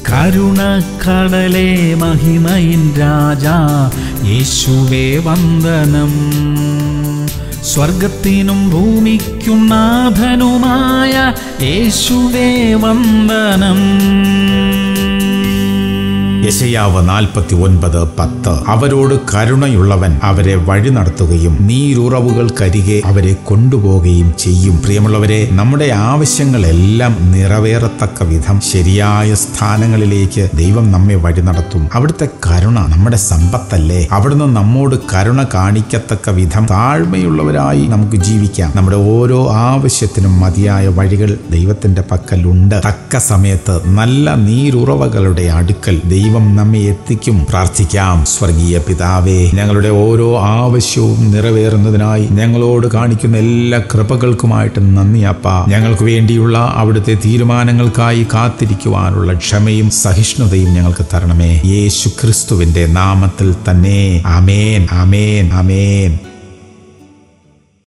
കരുണക്കടലേ മഹിമയിൻ രാജാ യേശുവേ വന്ദനം സ്വർഗത്തിനും ഭൂമിക്കും നാഥനുമായ യേശുവേ വന്ദനം യശയാവ് നാൽപ്പത്തി ഒൻപത് പത്ത് അവരോട് കരുണയുള്ളവൻ അവരെ വഴി നടത്തുകയും നീരുറവുകൾക്കരികെ അവരെ കൊണ്ടുപോവുകയും ചെയ്യും പ്രിയമുള്ളവരെ നമ്മുടെ ആവശ്യങ്ങളെല്ലാം നിറവേറത്തക്ക വിധം ശരിയായ സ്ഥാനങ്ങളിലേക്ക് ദൈവം നമ്മെ വഴി നടത്തും അവിടുത്തെ കരുണ നമ്മുടെ സമ്പത്തല്ലേ അവിടുന്ന് നമ്മോട് കരുണ കാണിക്കത്തക്ക വിധം താഴ്മയുള്ളവരായി നമുക്ക് ജീവിക്കാം നമ്മുടെ ഓരോ ആവശ്യത്തിനും മതിയായ വഴികൾ ദൈവത്തിന്റെ പക്കലുണ്ട് തക്ക സമയത്ത് നല്ല നീരുറവകളുടെ അടുക്കൽ ദൈവം നമ്മെ എത്തിക്കും പ്രാർത്ഥിക്കാം സ്വർഗീയ പിതാവേ ഞങ്ങളുടെ ഓരോ ആവശ്യവും നിറവേറുന്നതിനായി ഞങ്ങളോട് കാണിക്കുന്ന എല്ലാ കൃപകൾക്കുമായിട്ട് നന്ദി അപ്പ ഞങ്ങൾക്ക് വേണ്ടിയുള്ള അവിടുത്തെ തീരുമാനങ്ങൾക്കായി കാത്തിരിക്കുവാനുള്ള ക്ഷമയും സഹിഷ്ണുതയും ഞങ്ങൾക്ക് തരണമേ യേശു ക്രിസ്തുവിന്റെ നാമത്തിൽ തന്നെ അമേൻ അമേൻ അമേൻ